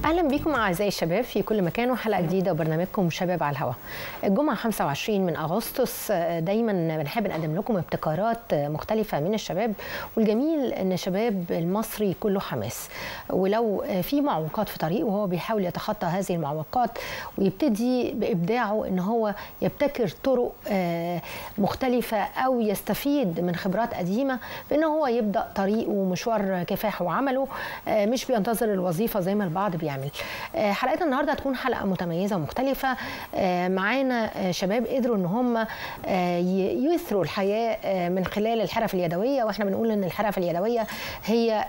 اهلا بكم اعزائي الشباب في كل مكان وحلقه جديده وبرنامجكم شباب على الهواء. الجمعه 25 من اغسطس دايما بنحب نقدم لكم ابتكارات مختلفه من الشباب والجميل ان الشباب المصري كله حماس ولو في معوقات في طريقه وهو بيحاول يتخطى هذه المعوقات ويبتدي بابداعه ان هو يبتكر طرق مختلفه او يستفيد من خبرات قديمه بان هو يبدا طريقه ومشوار كفاحه وعمله مش بينتظر الوظيفه زي ما البعض بيعمل حلقتنا النهارده هتكون حلقه متميزه ومختلفه معانا شباب قدروا ان هم يثروا الحياه من خلال الحرف اليدويه واحنا بنقول ان الحرف اليدويه هي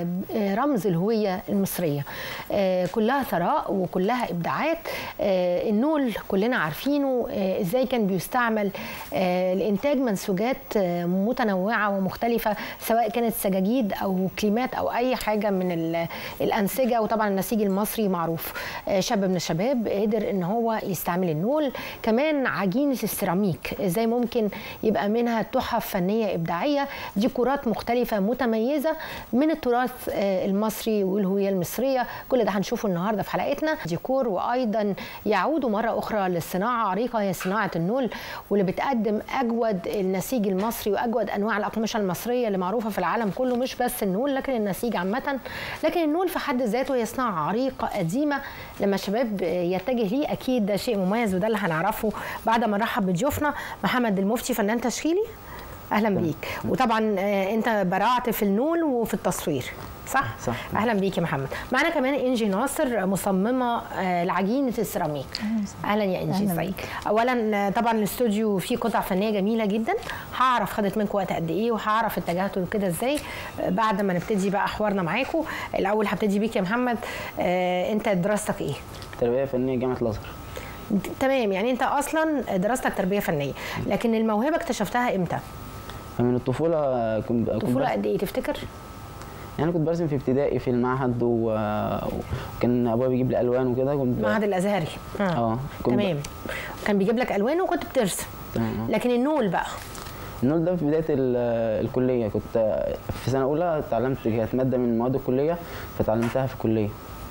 رمز الهويه المصريه كلها ثراء وكلها ابداعات النول كلنا عارفينه ازاي كان بيستعمل لانتاج منسوجات متنوعه ومختلفه سواء كانت سجاجيد او كليمات او اي حاجه من الانسجه وطبعا النسيج المصري معروف شاب من الشباب قدر ان هو يستعمل النول كمان عجينه السيراميك ازاي ممكن يبقى منها تحف فنيه ابداعيه ديكورات مختلفه متميزه من التراث المصري والهويه المصريه كل ده هنشوفه النهارده في حلقتنا ديكور وايضا يعود مره اخرى للصناعه عريقه هي صناعه النول واللي بتقدم اجود النسيج المصري واجود انواع الاقمشه المصريه اللي معروفه في العالم كله مش بس النول لكن النسيج عامه لكن النول في حد ذاته هي صناعه عريقه قديمه لما الشباب يتجه ليه اكيد ده شيء مميز وده اللي هنعرفه بعد ما نرحب بضيوفنا محمد المفتي فنان تشكيلي اهلا بيك وطبعا انت برعت في النول وفي التصوير صح؟ صح اهلا بيك يا محمد معانا كمان انجي ناصر مصممه لعجينه السيراميك اهلا يا انجي ازيك اولا طبعا الاستوديو فيه قطع فنيه جميله جدا هعرف خدت منكم وقت قد ايه وهعرف اتجهتوا كده ازاي بعد ما نبتدي بقى حوارنا معاكم الاول هبتدي بيك يا محمد انت دراستك ايه تربيه فنيه جامعه الازهر تمام يعني انت اصلا دراستك تربيه فنيه لكن الموهبه اكتشفتها امتى من الطفوله كنت الطفوله قد ايه تفتكر يعني كنت برسم في ابتدائي في المعهد و... وكان ابويا بيجيب لي الوان وكده كنت المعهد الازهري اه تمام كان بيجيب لك الوان وكنت بترسم تمام لكن النول بقى النول ده في بدايه الكليه كنت في سنه اولى اتعلمت كانت ماده من مواد الكليه فتعلمتها في الكليه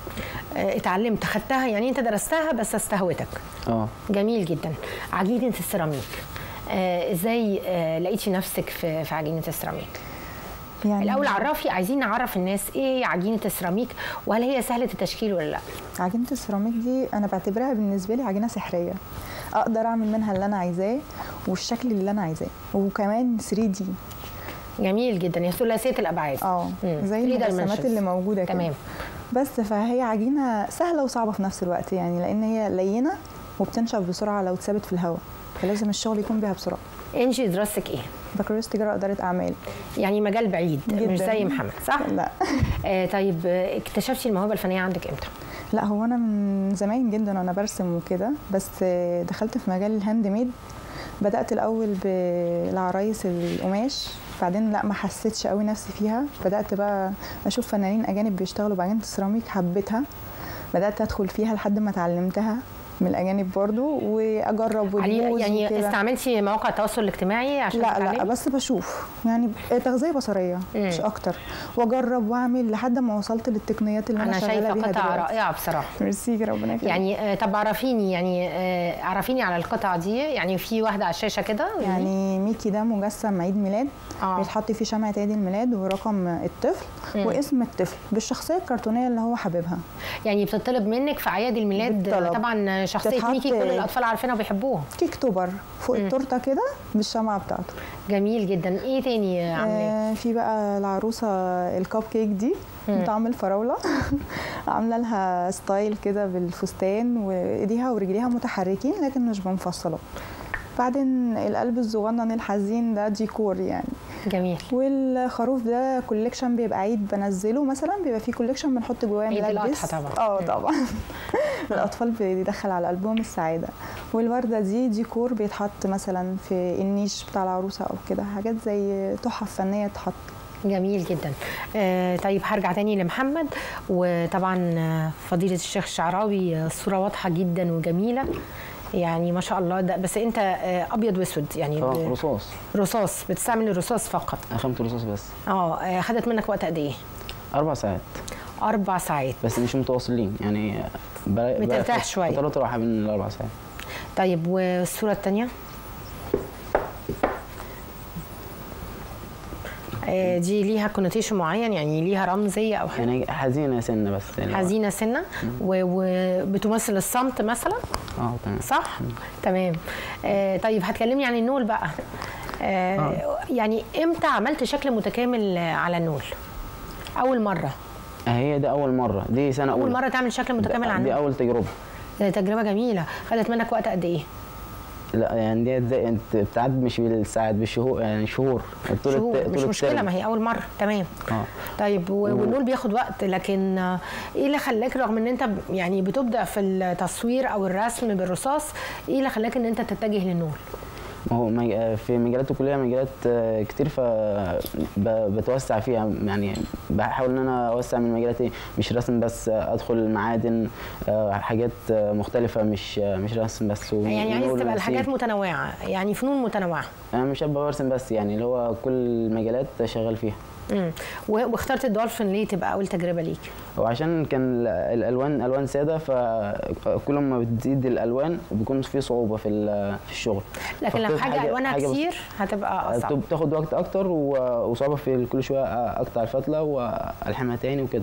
اتعلمت خدتها يعني انت درستها بس استهوتك اه جميل جدا عجينه السيراميك آه ازاي آه لقيتي نفسك في في عجينه السيراميك يعني الاول عرفي عايزين نعرف الناس ايه عجينه السيراميك وهل هي سهله التشكيل ولا لا عجينه السيراميك دي انا بعتبرها بالنسبه لي عجينه سحريه اقدر اعمل منها اللي انا عايزاه والشكل اللي انا عايزاه وكمان 3 دي جميل جدا هي ثلاثيه الابعاد اه زي الرسمات اللي موجوده كده تمام بس فهي عجينه سهله وصعبه في نفس الوقت يعني لان هي لينه وبتنشف بسرعه لو اتثبت في الهواء فلازم الشغل يكون بيها بسرعه انجي دراستك ايه بكالوريوس تجاره اداره اعمال يعني مجال بعيد جداً. مش زي محمد صح لا آه طيب اكتشفتي الموهبه الفنيه عندك امتى لا هو انا من زمان جدا وانا برسم وكده بس دخلت في مجال الهاند ميد بدات الاول بالعرايس القماش بعدين لا ما حسيتش قوي نفسي فيها بدات بقى اشوف فنانين اجانب بيشتغلوا بعجينه السيراميك حبيتها بدات ادخل فيها لحد ما اتعلمتها من الاجانب برضو واجرب يعني يعني وكدا. استعملتي مواقع التواصل الاجتماعي عشان لا تتعلمي؟ لا بس بشوف يعني تغذيه بصريه مم. مش اكتر واجرب واعمل لحد ما وصلت للتقنيات اللي انا, أنا شغاله بيها قطعه رائعه بصراحه ميرسي ربنا يخليك يعني طب عرفيني يعني عرفيني على القطعه دي يعني في واحده على الشاشه كده يعني ميكي ده مجسم عيد ميلاد آه. بيتحط فيه شمعه عيد الميلاد ورقم الطفل مم. واسم الطفل بالشخصيه الكرتونيه اللي هو حاببها يعني بتطلب منك في اعياد الميلاد بالطلب. طبعا شخصيه ميكي كل الاطفال عارفينها وبيحبوها كيك توبر فوق مم. التورته كده بالشمعه بتاعته جميل جدا ايه تاني عاملاه آه في بقى العروسه الكب كيك دي بطعم الفراوله عامله لها ستايل كده بالفستان وايديها ورجليها متحركين لكن مش بمفصلات بعدين القلب الصغنن الحزين ده ديكور يعني جميل والخروف ده كوليكشن بيبقى عيد بنزله مثلا بيبقى فيه كوليكشن بنحط جواه عيد ملبس طبعا اه طبعا الاطفال بيدخل على قلبهم السعاده والورده دي ديكور بيتحط مثلا في النيش بتاع العروسه او كده حاجات زي تحف فنيه تحط جميل جدا آه طيب هرجع تاني لمحمد وطبعا فضيله الشيخ الشعراوي الصوره واضحه جدا وجميله يعني ما شاء الله ده بس انت ابيض واسود يعني اه رصاص رصاص بتستعمل الرصاص فقط اخمت رصاص بس اه خدت منك وقت قد ايه اربع ساعات اربع ساعات بس مش متواصلين يعني بلا- بترتاح بلا- شوية. فترات راحه بين الاربع ساعات طيب والصوره الثانيه دي ليها كونوتيشن معين يعني ليها رمزيه او حاجه يعني حزينه سنه بس يعني حزينه سنه و- وبتمثل الصمت مثلا اه تمام صح تمام آه طيب هتكلمني عن النول بقى آه يعني امتى عملت شكل متكامل على النول اول مره هي ده اول مره دي سنه اول اولى مره تعمل شكل متكامل على دي النول اول تجربه ده تجربه جميله خدت منك وقت قد ايه لا يعني دي زي انت بتعد مش بالساعات بالشهور يعني شهور طول شهور الت- مش طول مشكله الترم. ما هي اول مره تمام اه طيب و- والنول بياخد وقت لكن آه، ايه اللي خلاك رغم ان انت ب- يعني بتبدع في التصوير او الرسم بالرصاص ايه اللي خلاك ان انت تتجه للنول ما هو مج- في مجالات الكليه مجالات آه، كتير ف ب- بتوسع فيها يعني بحاول ان انا اوسع من مجالاتي مش رسم بس آه، ادخل المعادن آه، حاجات آه، مختلفه مش آه، مش رسم بس و- يعني عايز ونقول تبقى ونسيب. الحاجات متنوعه يعني فنون متنوعه انا مش هبقى برسم بس يعني اللي هو كل المجالات شغال فيها امم و- واخترت الدولفين ليه تبقى اول تجربه ليك وعشان كان ال- الالوان الوان ساده فكل ما بتزيد الالوان بيكون في صعوبه في ال- في الشغل لكن لو فاخترت حاجه الوانها حاجة بس- كتير هتبقى اصعب بتاخد وقت اكتر و- وصعوبه في كل شويه اقطع الفتله والحمها تاني وكده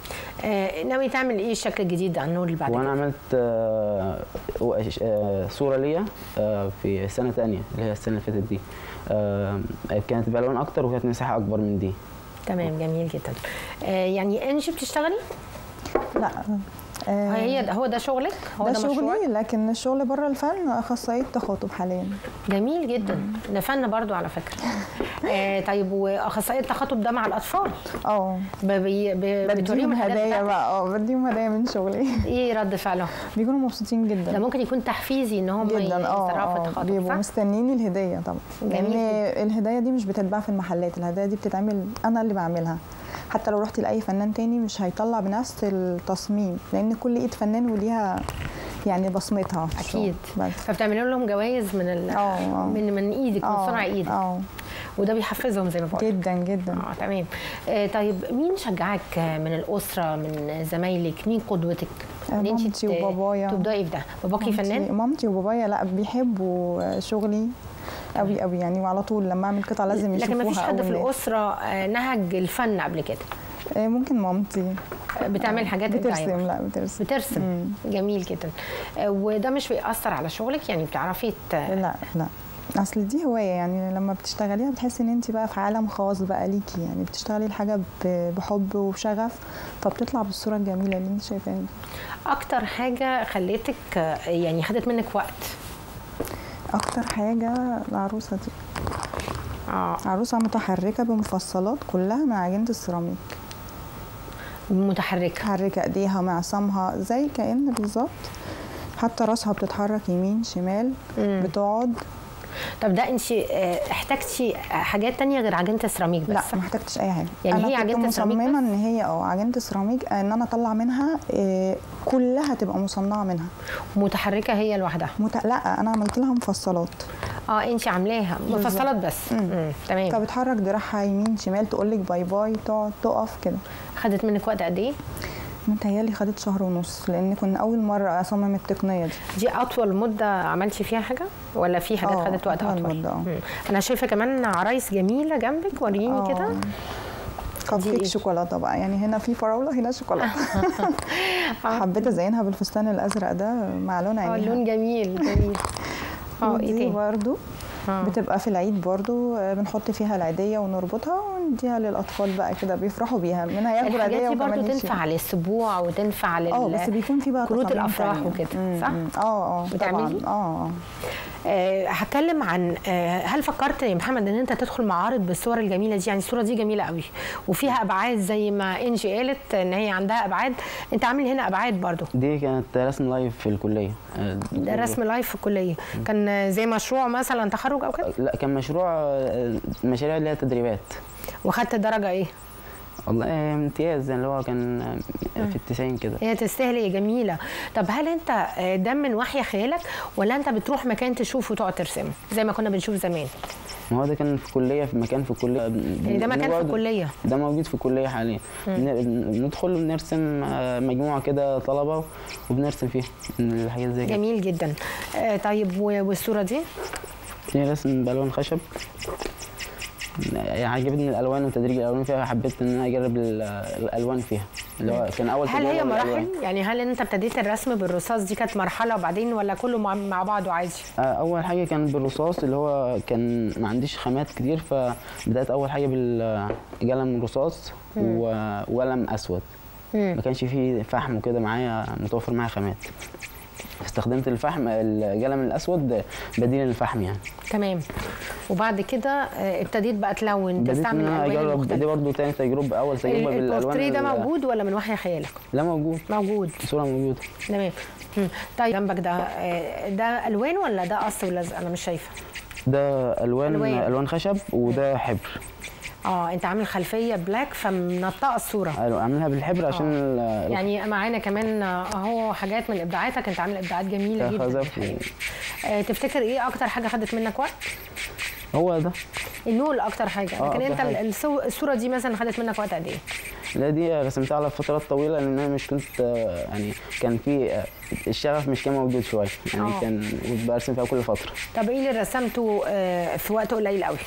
آه ناوي تعمل ايه الشكل الجديد عن النور اللي بعد وانا كده عملت آه، و- آه، صوره ليا آه، في سنه تانية اللي هي السنه اللي فاتت دي آه، كانت بالوان اكتر وكانت مساحه اكبر من دي تمام جميل جدا آه يعني انجي بتشتغلي لا آه، هي هو ده شغلك هو ده ده, مشروعك شغلي لكن الشغل بره الفن اخصائيه تخاطب حاليا جميل جدا ده فن برضو على فكره آه طيب واخصائيه التخاطب ده مع الاطفال اه ب- بي- ب- بتوريهم بديهم الحاجات هدايا بتاعتك. بقى اه بديهم هدايا من شغلي ايه رد فعلهم بيكونوا مبسوطين ده جدا ممكن يكون تحفيزي ان هم جدا يزرعوا في اه اه التخاطب بيبقوا صح؟ مستنيين الهديه طبعا جميل لان جدا. الهدايا دي مش بتتباع في المحلات الهدايا دي بتتعمل انا اللي بعملها حتى لو رحت لاي فنان تاني مش هيطلع بنفس التصميم لان كل ايد فنان وليها يعني بصمتها في الشغل. اكيد بس فبتعملوا لهم جوائز من ال... اه اه من من ايدك من اه صنع ايدك اه وده بيحفزهم زي ما بقول جدا جدا اه تمام آه طيب مين شجعك من الاسره من زمايلك مين قدوتك آه، إن أنتي مامتي ت- وبابايا. تبداي في ده باباكي مامتي- فنان مامتي وبابايا لا بيحبوا شغلي قوي قوي يعني وعلى طول لما اعمل قطعه لازم يشوفوها لكن ما فيش حد أول في ناس. الاسره آه، نهج الفن قبل كده آه، ممكن مامتي آه، بتعمل حاجات إبداعية بترسم لا بترسم بترسم مم. جميل جدا آه، وده مش بيأثر على شغلك يعني بتعرفي ت... لا لا اصل دي هوايه يعني لما بتشتغليها بتحسي ان انت بقى في عالم خاص بقى ليكي يعني بتشتغلي الحاجه ب- بحب وبشغف فبتطلع بالصوره الجميله اللي انت شايفاها دي اكتر حاجه خليتك آه، يعني خدت منك وقت اكتر حاجه العروسه دي اه عروسه متحركه بمفصلات كلها من عجينه السيراميك متحركه متحركه ايديها معصمها زي كأن بالظبط حتى راسها بتتحرك يمين شمال مم. بتقعد طب ده انت آه، احتاجتي حاجات تانية غير عجينه السيراميك بس لا ما احتجتش اي حاجه يعني انا هي كنت عجينة السيراميك مصممه بس؟ ان هي اه عجينه السيراميك ان انا اطلع منها آه، كلها تبقى مصنعه منها متحركه هي لوحدها مت... لا انا عملت لها مفصلات اه انت عاملاها بالظبط. مفصلات بس مم. مم. تمام فبتحرك دراعها يمين شمال تقول لك باي باي تقعد تقف كده خدت منك وقت قد ايه متهيألي خدت شهر ونص لان كنا اول مره اصمم التقنيه دي دي اطول مده عملتي فيها حاجه ولا في حاجات آه، خدت وقت أطول اطول مدة، آه. مم. انا شايفه كمان عرايس جميله جنبك وريني آه. كده كب دي إيه؟ كيك شوكولاته بقى يعني هنا في فراوله هنا شوكولاته آه. حبيت ازينها بالفستان الازرق ده مع لون اه عينيها لون جميل جميل اه ايه ودي تاني برضو آه. بتبقى في العيد برضو آه، بنحط فيها العيديه ونربطها ونديها للاطفال بقى كده بيفرحوا بيها منها ياخدوا الحاجات العيديه دي برضه وكمان تنفع يشيلوا. للسبوع وتنفع لل اه بس بيكون في بقى كروت تصاميم الأفراح تانية. وكده، مم، صح؟ مم. اه اه بتعملي؟ طبعا اه اه آه هتكلم عن آه هل فكرت يا محمد ان انت تدخل معارض بالصور الجميله دي يعني الصوره دي جميله قوي وفيها ابعاد زي ما انجي قالت ان هي عندها ابعاد انت عامل هنا ابعاد برضو دي كانت رسم لايف في الكليه آه، ده رسم لايف في الكليه كان آه، زي مشروع مثلا تخرج او كده لا كان مشروع آه، مشاريع اللي هي تدريبات وخدت درجه ايه والله امتياز اللي هو كان في التسعين كده هي تستاهل هي جميله طب هل انت آه، ده من وحي خيالك ولا انت بتروح مكان تشوفه وتقعد ترسمه زي ما كنا بنشوف زمان ما هو ده كان في كليه في مكان في الكليه يعني ده مكان في الكليه ده موجود في الكليه حاليا بن- ندخل ونرسم آه، مجموعه كده طلبه وبنرسم فيها الحاجات زي كده جميل جدا آه، طيب و- والصوره دي دي رسم بالوان خشب يعني عجبتني الالوان وتدريج الالوان فيها حبيت ان انا اجرب ال- الالوان فيها اللي هو كان اول هل هي تجربة مراحل للألوان. يعني هل انت ابتديت الرسم بالرصاص دي كانت مرحله وبعدين ولا كله مع, مع بعضه عادي آه، اول حاجه كان بالرصاص اللي هو كان ما عنديش خامات كتير فبدات اول حاجه بالقلم رصاص و- وقلم اسود مم. ما كانش فيه فحم وكده معايا متوفر معايا خامات استخدمت الفحم القلم الاسود بديل الفحم يعني تمام وبعد كده آه، ابتديت بقى تلون بديت ان تستعمل انا الالوان اجرب دي المختلفه برضو تاني تجربه اول تجربه ال- بالالوان البورتريه ده ال- موجود ولا من وحي خيالك لا موجود موجود صوره موجوده تمام مم. طيب جنبك ده آه، ده الوان ولا ده قص ولزق انا مش شايفه ده الوان ألوان. الوان, ألوان خشب وده حبر اه انت عامل خلفيه بلاك فمنطقه الصوره عاملها بالحبر عشان ال- يعني معانا كمان آه، اهو حاجات من ابداعاتك انت عامل ابداعات جميله جدا خزف الحقيقة. آه، تفتكر ايه اكتر حاجه خدت منك وقت هو ده النول اكتر حاجه آه، لكن أكتر انت حاجة. الصو- الصوره دي مثلا خدت منك وقت قد ايه لا دي رسمتها على فترات طويله لان انا مش كنت آه، يعني كان في آه، الشغف مش كان موجود شويه يعني آه. كان كنت برسم فيها كل فتره طب ايه اللي رسمته آه، في وقت قليل قوي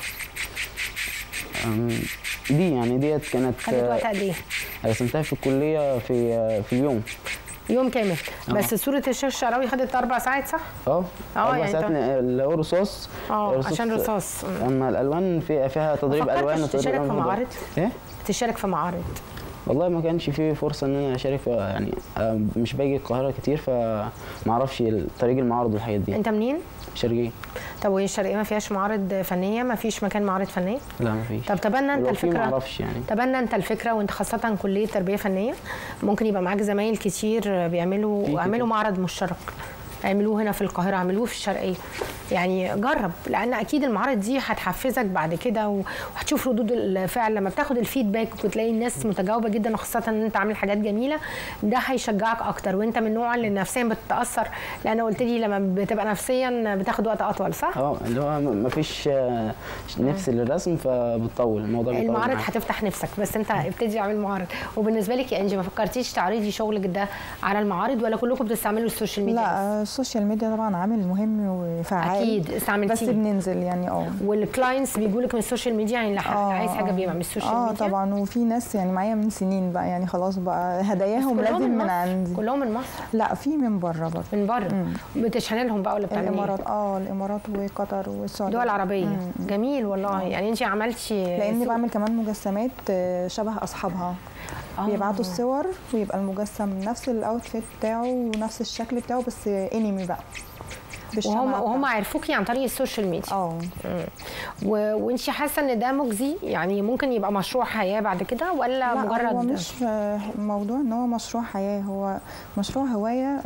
أم، دي يعني ديت كانت خدت وقت آه، قد ايه رسمتها في الكليه في آه، في اليوم يوم كامل آه. بس صوره الشيخ الشعراوي خدت اربع ساعات صح اه آه، اربع يعني ساعات طب- اللي هو رصاص اه عشان رصاص مم. اما الالوان في فيها تضريب فكرتش الوان وتضريب تشارك في ألوان معارض؟ ايه تشارك في معارض والله ما كانش في فرصه ان انا اشارك في يعني آه، مش باجي القاهره كتير فما اعرفش طريق المعارض والحاجات دي انت منين شرقيه طب وهي الشرقيه ما فيهاش معارض فنيه ما فيش مكان معارض فنيه لا ما فيش طب تبنى انت ولو في ما الفكره اعرفش يعني تبنى انت الفكره وانت خاصه كليه تربيه فنيه ممكن يبقى معاك زمايل كتير بيعملوا في اعملوا كتير. معرض مشترك اعملوه هنا في القاهره اعملوه في الشرقيه يعني جرب لان اكيد المعارض دي هتحفزك بعد كده و- وهتشوف ردود الفعل لما بتاخد الفيدباك وتلاقي الناس متجاوبه جدا وخاصه ان انت عامل حاجات جميله ده هيشجعك اكتر وانت من النوع اللي نفسيا بتتاثر لان قلت لي لما بتبقى نفسيا بتاخد وقت اطول صح؟ اه اللي هو ما فيش آه، نفس للرسم فبتطول الموضوع بيطول المعارض معاك. هتفتح نفسك بس انت ابتدي اعمل معارض وبالنسبه لك يا انجي ما فكرتيش تعرضي شغلك ده على المعارض ولا كلكم بتستعملوا السوشيال ميديا بس؟ لا السوشيال ميديا طبعا عامل مهم وفعال اكيد بس استعملتيه بننزل يعني اه والكلاينتس بيجوا لك من السوشيال ميديا يعني اللي آه، عايز حاجه آه. بيبقى من السوشيال اه ميديا طبعا وفي ناس يعني معايا من سنين بقى يعني خلاص بقى بس هداياهم كلهم لازم من من مصر عندي كلهم من مصر لا في من بره برضه من بره بتشحني لهم بقى ولا بتعملي الامارات ايه؟ اه الامارات وقطر والسعوديه دول عربيه مم. جميل والله يعني انت عملتي لاني سوق- بعمل كمان مجسمات آه، شبه اصحابها آه. بيبعتوا الصور ويبقى المجسم نفس الاوتفيت بتاعه ونفس الشكل بتاعه بس انمي بقى بالشمعة وهم وهم بتاعته. عرفوكي عن طريق السوشيال ميديا اه و... وانت حاسه ان ده مجزي يعني ممكن يبقى مشروع حياه بعد كده ولا لا مجرد هو مش آه، موضوع ان هو مشروع حياه هو مشروع هوايه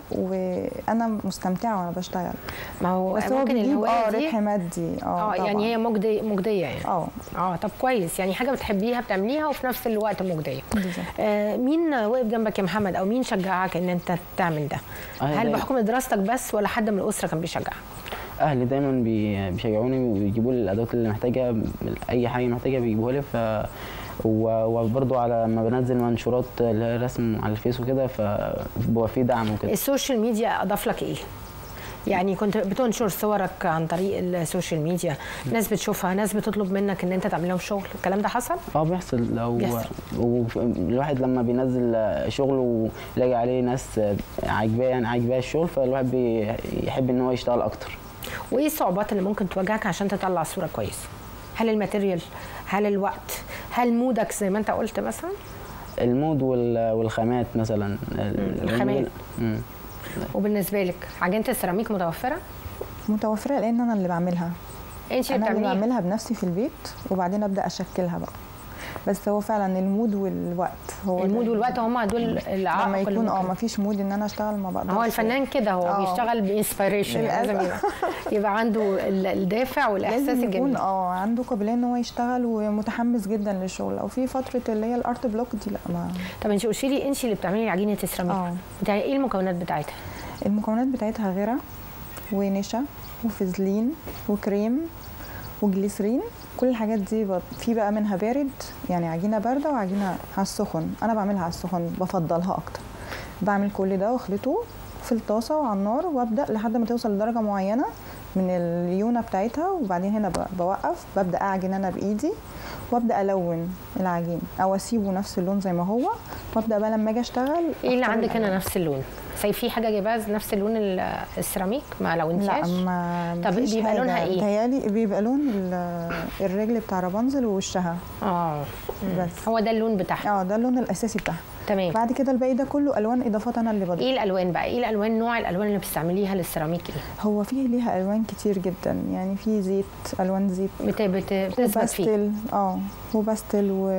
وانا مستمتعه وانا بشتغل ما هو بس هو ممكن بيجيب الهوايه اه دي ربح مادي اه اه طبعاً. يعني هي مجدي مجديه يعني اه اه طب كويس يعني حاجه بتحبيها بتعمليها وفي نفس الوقت مجديه بالظبط. آه مين وقف جنبك يا محمد او مين شجعك ان انت تعمل ده آه، هل دايما. بحكم دراستك بس ولا حد من الاسره كان بيشجعك اهلي دايما بي- بيشجعوني وبيجيبوا لي الادوات اللي محتاجها اي حاجه محتاجها بيجيبوها لي ف و- وبرضه على ما بنزل منشورات اللي هي رسم على الفيس وكده فبيبقى في دعم وكده السوشيال ميديا اضاف لك ايه يعني كنت بتنشر صورك عن طريق السوشيال ميديا ناس بتشوفها ناس بتطلب منك ان انت تعمل لهم شغل الكلام ده حصل اه بيحصل لو بيحصل. والواحد لما بينزل شغل ويلاقي عليه ناس عاجباه يعني عاجباه الشغل فالواحد بيحب ان هو يشتغل اكتر وايه الصعوبات اللي ممكن تواجهك عشان تطلع صوره كويسه هل الماتيريال هل الوقت هل مودك زي ما انت قلت مثلا المود وال- والخامات مثلا الخامات. مم. وبالنسبه لك عجينه السيراميك متوفره متوفره لان انا اللي بعملها انت اللي انا اللي بتعمليها بعملها بنفسي في البيت وبعدين ابدا اشكلها بقى بس هو فعلا المود والوقت هو المود ده- والوقت هم دول العائق لما اللي يكون اه ممكن- ما فيش مود ان انا اشتغل ما بقدرش هو الفنان كده هو آه. بيشتغل بانسبيريشن لازم يبقى, يبقى عنده ال- الدافع والاحساس لازم يكون الجميل اه عنده قابليه ان هو يشتغل ومتحمس جدا للشغل او في فتره اللي هي الارت بلوك دي لا ما طب انت قلتي لي انت اللي بتعملي عجينه السيراميك اه بتاعي ايه المكونات بتاعتها المكونات بتاعتها غيره ونشا وفازلين وكريم وجليسرين كل الحاجات دي ب- في بقى منها بارد يعني عجينه بارده وعجينه على السخن انا بعملها على السخن بفضلها اكتر بعمل كل ده واخلطه في الطاسه وعلى النار وابدا لحد ما توصل لدرجه معينه من الليونه بتاعتها وبعدين هنا ب- بوقف ببدا اعجن انا بايدي وابدا الون العجين او اسيبه نفس اللون زي ما هو وابدا بقى لما اجي اشتغل ايه اللي أختار عندك هنا الألوان. نفس اللون زي في حاجه جايباها نفس اللون ال- السيراميك ما لا لونتيهاش ما طب مفيش بيبقى حاجة. لونها إيه؟ بيتهيألي بيبقى لون ال- الرجل بتاع رابنزل ووشها اه مم. بس. هو ده اللون بتاعها اه ده اللون الاساسي بتاعها تمام بعد كده الباقي ده كله الوان اضافات انا اللي بضيفها ايه الالوان بقى ايه الالوان نوع الالوان اللي بتستعمليها للسيراميك ايه هو فيه ليها الوان كتير جدا يعني في زيت الوان زيت بت- بت- بتثبت فيه وباستل اه وباستل و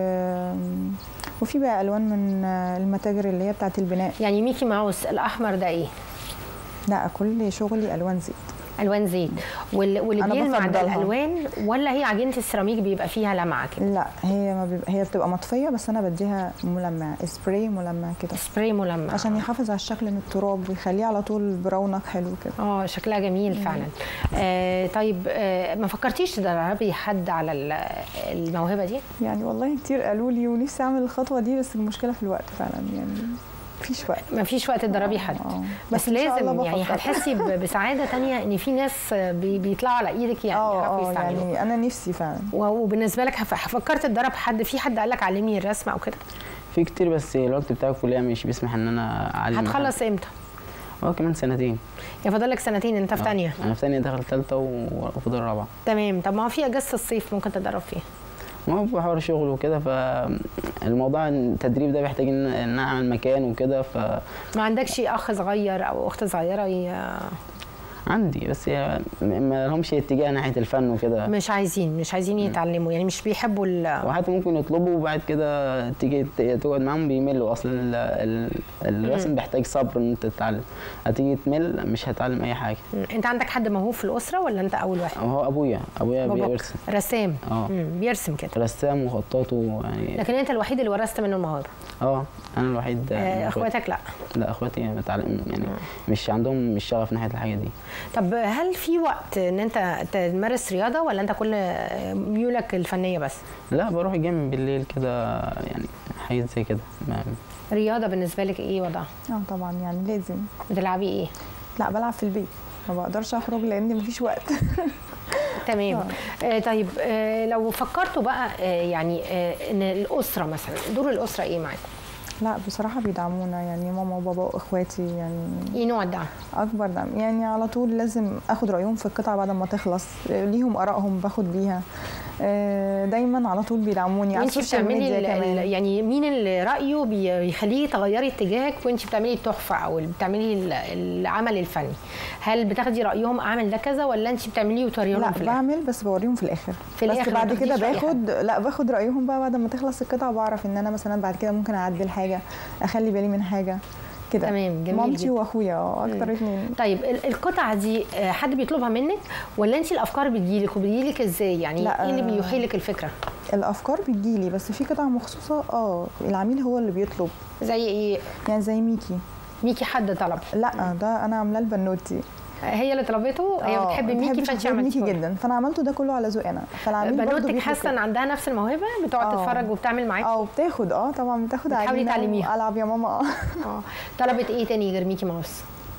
وفي بقى الوان من المتاجر اللي هي بتاعت البناء يعني ميكي ماوس الاحمر ده ايه لا كل شغلي الوان زيت الوان زيت وال- واللي أنا بيلمع ده بفضلها. الالوان ولا هي عجينه السيراميك بيبقى فيها لمعه كده لا هي ما بيبقى هي بتبقى مطفيه بس انا بديها ملمع سبراي ملمع كده سبراي ملمع عشان يحافظ على الشكل من التراب ويخليه على طول برونق حلو كده اه شكلها جميل فعلا آه طيب آه ما فكرتيش تدربي حد على ال- الموهبه دي يعني والله كتير قالوا لي ونفسي اعمل الخطوه دي بس المشكله في الوقت فعلا يعني مفيش وقت ما فيش وقت تدربي حد آه. بس إن شاء الله لازم يعني بفكر. هتحسي ب- بسعاده تانية ان في ناس بي- بيطلعوا على ايدك يعني اه يعرفوا اه يستعملوا يعني انا نفسي فعلا و- وبالنسبه لك هف- فكرت تدرب حد في حد قال لك علمني الرسم او كده في كتير بس الوقت بتاع الكليه مش بيسمح ان انا اعلم حد. هتخلص امتى هو كمان سنتين يا فاضل لك سنتين انت في آه. تانية انا في ثانيه داخل ثالثه وفاضل رابعه تمام طب ما هو في اجازه الصيف ممكن تدرب فيها ما هو بحوار شغل وكده فالموضوع التدريب ده بيحتاج ان إن انا اعمل مكان وكده فعندي ما عندكش اخ صغير او اخت صغيره ي- بس هي ما لهمش اتجاه ناحيه الفن وكده مش عايزين مش عايزين يتعلموا يعني مش بيحبوا ال- وحتى ممكن يطلبوا وبعد كده تيجي ت- تقعد معاهم بيملوا اصلا ال- ال- الرسم بيحتاج صبر ان انت تتعلم هتيجي تمل مش هتعلم اي حاجه انت عندك حد موهوب في الاسره ولا انت اول واحد هو ابويا ابويا باباك بيرسم رسام اه مم، بيرسم كده رسام وخطاط ويعني لكن انت الوحيد اللي ورثت منه الموهبه اه انا الوحيد آه، من اخواتك لا لا اخواتي متعلم يعني مش عندهم مش شغف ناحيه الحاجه دي طب هل في وقت ان انت تمارس رياضه ولا انت كل ميولك الفنيه بس لا بروح الجيم بالليل كده يعني حاجات زي كده ما- رياضه بالنسبه لك ايه وضعها اه طبعا يعني لازم بتلعبي ايه لا بلعب في البيت ما بقدرش اخرج لان مفيش وقت تمام آه طيب آه لو فكرتوا بقى آه يعني آه ان الاسره مثلا دور الاسره ايه معاكم لا بصراحه بيدعمونا يعني ماما وبابا واخواتي يعني ايه نوع الدعم اكبر دعم يعني على طول لازم اخد رايهم في القطعه بعد ما تخلص آه، ليهم ارائهم باخد بيها آه، دايما على طول بيدعموني على وانت السوشيال بتعملي ميديا ال- ال- كمان يعني مين اللي رايه بي- بيخليه تغيري اتجاهك وانت بتعملي التحفه او اللي بتعملي ال- العمل الفني هل بتاخدي رايهم اعمل ده كذا ولا انت بتعمليه وتوريه لا لهم في الاخر بعمل بس بوريهم في الاخر في بس الآخر ما بعد كده بتاخديش رأي باخد لا باخد رايهم بقى بعد ما تخلص القطعه بعرف ان انا مثلا بعد كده ممكن اعدل حاجه اخلي بالي من حاجه كده تمام، جميل مامتي جدا. واخويا اه اكتر مم. اتنين طيب ال- القطعه دي آه، حد بيطلبها منك ولا انت الافكار بتجيلك وبتجيلك ازاي يعني لا، ايه اللي آه. بيوحي لك الفكره الافكار بتجيلي بس في قطع مخصوصه اه العميل هو اللي بيطلب زي ايه يعني زي ميكي ميكي حد طلب لا ده انا عاملاه لبنوتي هي اللي طلبته هي آه، بتحب بتحب ميكي فانت شخصية ميكي عملتيه جدا فانا عملته ده كله على ذوقي انا فالعميل برضه بنوتك بيطلب حاسه كده. ان عندها نفس الموهبه بتقعد آه. تتفرج وبتعمل معاك اه بتاخد اه طبعا بتاخد بتحاولي عجينة تعلميها. والعب يا ماما اه اه طلبت ايه تاني غير ميكي ماوس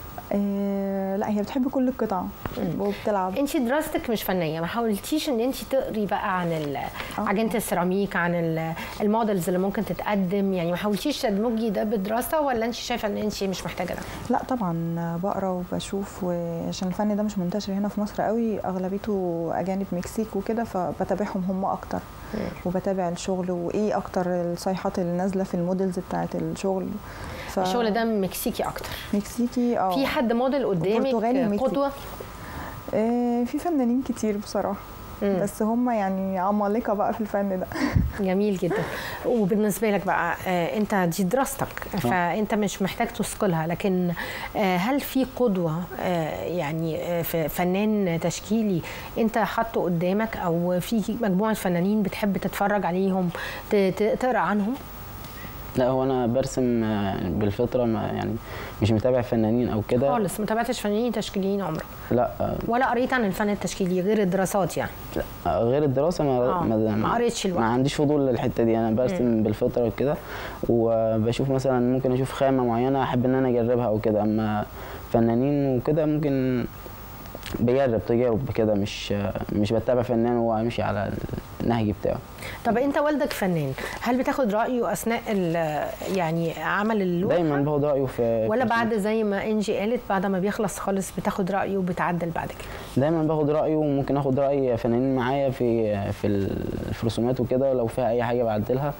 آه، لا هي بتحب كل القطع وبتلعب انت دراستك مش فنيه ما حاولتيش ان انت تقري بقى عن ال- عجينه السيراميك عن ال- المودلز اللي ممكن تتقدم يعني ما حاولتيش تدمجي ده بدراسه ولا انت شايفه ان انت مش محتاجه ده لا طبعا بقرا وبشوف وعشان الفن ده مش منتشر هنا في مصر قوي اغلبيته اجانب مكسيك وكده فبتابعهم هم اكتر وبتابع الشغل وايه اكتر الصيحات اللي نازله في المودلز بتاعت الشغل ف... الشغل ده مكسيكي اكتر مكسيكي اه في حد موديل قدامك برتغالي ومكسيكي. قدوه آه، في فنانين كتير بصراحه مم. بس هم يعني عمالقه بقى في الفن ده جميل جدا وبالنسبه لك بقى آه، انت دي دراستك فانت مش محتاج تثقلها لكن آه، هل في قدوه آه، يعني آه، ف- فنان تشكيلي انت حاطه قدامك او في مجموعه فنانين بتحب تتفرج عليهم ت- ت- تقرا عنهم لا هو انا برسم آه، بالفطره ما يعني مش متابع فنانين او كده خالص ما تابعتش فنانين تشكيليين عمرك لا آه، ولا قريت عن الفن التشكيلي غير الدراسات يعني لا غير الدراسه ما آه، ما قريتش الوقت. ما عنديش فضول للحته دي انا برسم بالفطره وكده وبشوف مثلا ممكن اشوف خامه معينه احب ان انا اجربها او كده اما فنانين وكده ممكن بجرب تجارب كده مش مش بتابع فنان وامشي على النهج بتاعه طب انت والدك فنان هل بتاخد رايه اثناء ال- يعني عمل اللوحه دايما باخد رايه في ولا في- بعد زي ما انجي قالت بعد ما بيخلص خالص بتاخد رايه وبتعدل بعد كده دايما باخد رايه وممكن اخد راي فنانين معايا في في ال- في الرسومات وكده لو فيها اي حاجه بعدلها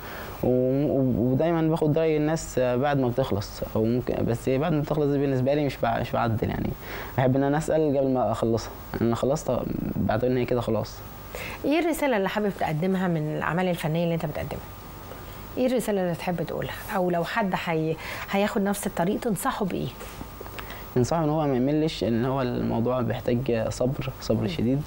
و- ودايما باخد راي الناس بعد ما بتخلص او ممكن بس بعد ما بتخلص دي بالنسبه لي مش بع- مش بعدل يعني بحب ان انا اسال قبل ما اخلصها انا خلصت بعتبر ان هي كده خلاص ايه الرساله اللي حابب تقدمها من الاعمال الفنيه اللي انت بتقدمها ايه الرساله اللي تحب تقولها او لو حد حي... هياخد نفس الطريق تنصحه بايه انصحه ان هو ما يملش ان هو الموضوع بيحتاج صبر صبر شديد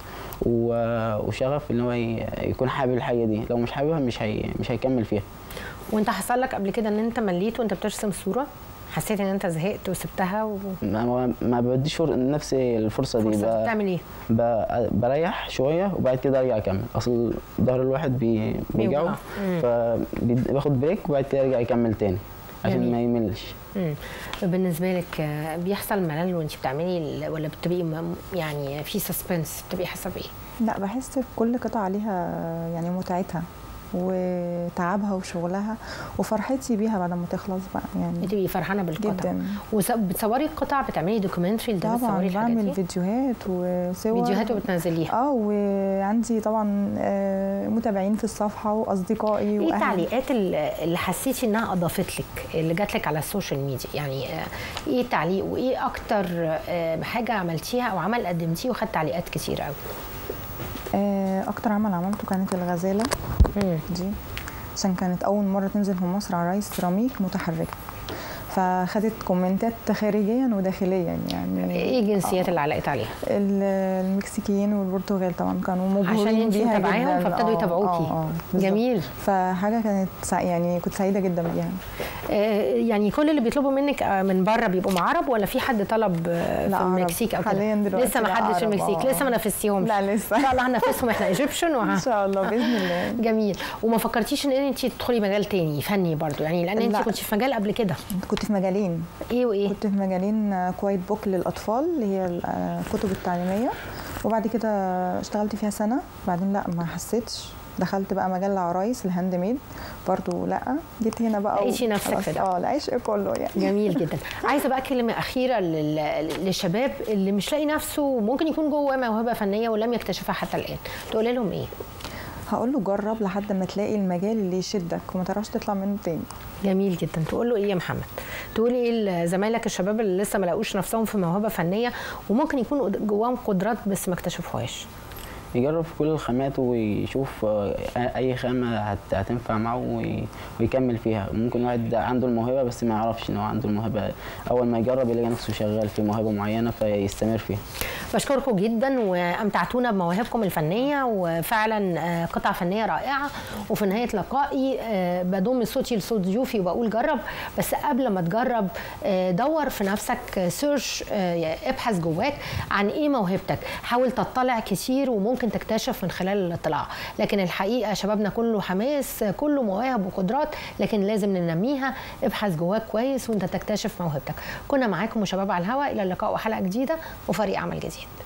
و- وشغف ان هو ي- يكون حابب الحاجه دي لو مش حاببها مش هي مش هيكمل فيها وانت حصل لك قبل كده ان انت مليت وانت بترسم صوره حسيت ان انت زهقت وسبتها و... ما, ما- ما بديش فر- نفسي الفرصه دي فرصة ب- بتعمل ايه ب- بريح شويه وبعد كده ارجع اكمل اصل ظهر الواحد بي بيوجعه بيوجع. مم. فباخد بريك وبعد كده ارجع اكمل تاني عشان جميل. ما يملش مم. بالنسبه لك آه، بيحصل ملل وانت بتعملي ال- ولا بتبقي م- يعني في سسبنس بتبقي حاسه بايه لا بحس كل قطعه ليها يعني متعتها وتعبها وشغلها وفرحتي بيها بعد ما تخلص بقى يعني بتبقي فرحانه بالقطع جدا وبتصوري القطع بتعملي دوكيومنتري ده طبعا بتصوري الحاجات بعمل دي فيديوهات وصور فيديوهات وبتنزليها اه وعندي طبعا آه، متابعين في الصفحه واصدقائي ايه واهلي التعليقات اللي اللي حسيتي انها اضافت لك اللي جات لك على السوشيال ميديا يعني آه، ايه التعليق وايه اكتر آه، حاجه عملتيها او عمل قدمتيه وخدت تعليقات كتير قوي آه، اكتر عمل عملته كانت الغزاله مم. دي عشان كانت اول مره تنزل في مصر عرايس سيراميك متحركه فخدت كومنتات خارجيا وداخليا يعني ايه الجنسيات اللي علقت عليها ال- المكسيكيين والبرتغال طبعا كانوا مبهورين عشان انتي بيها متابعاهم جدا. فابتدوا آه، يتابعوكي آه، آه، بالظبط. جميل فحاجه كانت سع- يعني كنت سعيده جدا بيها آه، يعني كل اللي بيطلبوا منك آه، من بره بيبقوا مع عرب ولا في حد طلب آه، لا، في عرب. المكسيك او كده حاليا دلوقتي لسه ما لا، حدش في عرب، المكسيك آه. لسه ما نفذتيهمش لا لسه ان شاء الله هننفذهم احنا ايجيبشن وه... ان شاء الله باذن الله جميل وما فكرتيش ان انت تدخلي مجال تاني فني برضو يعني لان انت لا. كنت في مجال قبل كده كنت في مجالين ايه وايه كنت في مجالين كوايت بوك للاطفال اللي هي الكتب التعليميه وبعد كده اشتغلت فيها سنه بعدين لا ما حسيتش دخلت بقى مجال العرايس الهاند ميد برضو لا جيت هنا بقى و- لقيتي نفسك خلاص، في ده. اه العشق كله يعني جميل جدا عايزه بقى كلمه اخيره لل- للشباب اللي مش لاقي نفسه ممكن يكون جواه موهبه فنيه ولم يكتشفها حتى الان تقولي لهم ايه هقول له جرب لحد ما تلاقي المجال اللي يشدك وما تعرفش تطلع منه تاني جميل جدا تقول له ايه يا محمد تقولي ايه لزمايلك الشباب اللي لسه ما لاقوش نفسهم في موهبه فنيه وممكن يكون قد- جواهم قدرات بس ما اكتشفوهاش يجرب في كل الخامات ويشوف آه، اي خامه هت- هتنفع معه وي- ويكمل فيها ممكن واحد عنده الموهبه بس ما يعرفش ان هو عنده الموهبه اول ما يجرب يلاقي نفسه شغال في موهبه معينه فيستمر فيها بشكركم جدا وامتعتونا بمواهبكم الفنيه وفعلا آه، قطعه فنيه رائعه وفي نهايه لقائي آه، بضم صوتي لصوت ضيوفي وبقول جرب بس قبل ما تجرب آه، دور في نفسك سيرش ابحث جواك عن ايه موهبتك حاول تطلع كتير وممكن تكتشف من خلال الاطلاع لكن الحقيقه شبابنا كله حماس كله مواهب وقدرات لكن لازم ننميها ابحث جواك كويس وانت تكتشف موهبتك كنا معاكم وشباب على الهواء الى اللقاء وحلقه جديده وفريق عمل جديد